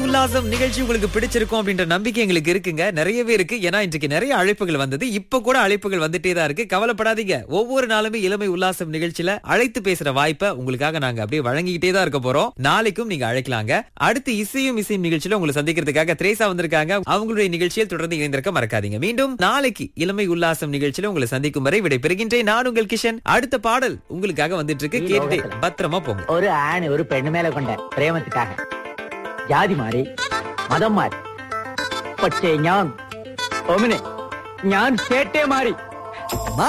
உல்லாசம் நிகழ்ச்சி உங்களுக்கு பிடிச்சிருக்கும் அப்படின்ற நம்பிக்கை எங்களுக்கு இருக்குங்க நிறையவே இருக்கு ஏன்னா இன்றைக்கு நிறைய அழைப்புகள் வந்தது இப்ப கூட அழைப்புகள் வந்துட்டே தான் இருக்கு கவலைப்படாதீங்க ஒவ்வொரு நாளுமே இளமை உல்லாசம் நிகழ்ச்சியில அழைத்து பேசுற வாய்ப்பை உங்களுக்காக நாங்க அப்படியே வழங்கிக்கிட்டே தான் இருக்க போறோம் நாளைக்கும் நீங்க அழைக்கலாங்க அடுத்து இசையும் இசையும் நிகழ்ச்சியில உங்களை சந்திக்கிறதுக்காக திரேசா வந்திருக்காங்க அவங்களுடைய நிகழ்ச்சியில் தொடர்ந்து இணைந்திருக்க மறக்காதீங்க மீண்டும் நாளைக்கு இளமை உல்லாசம் நிகழ்ச்சியில உங்களை சந்திக்கும் வரை விடை பெறுகின்றேன் நான் உங்கள் கிஷன் அடுத்த பாடல் உங்களுக்காக வந்துட்டு இருக்கு கேட்டு பத்திரமா போங்க ഒരു ആണ് ഒരു പെണ്ണു മേലെ കൊണ്ട് പ്രേമത്തിക്കാക ജാതി മാറി മതം മാറി പക്ഷേ ഞാൻ ഒമിനെ ഞാൻ ചേട്ടേ മാറി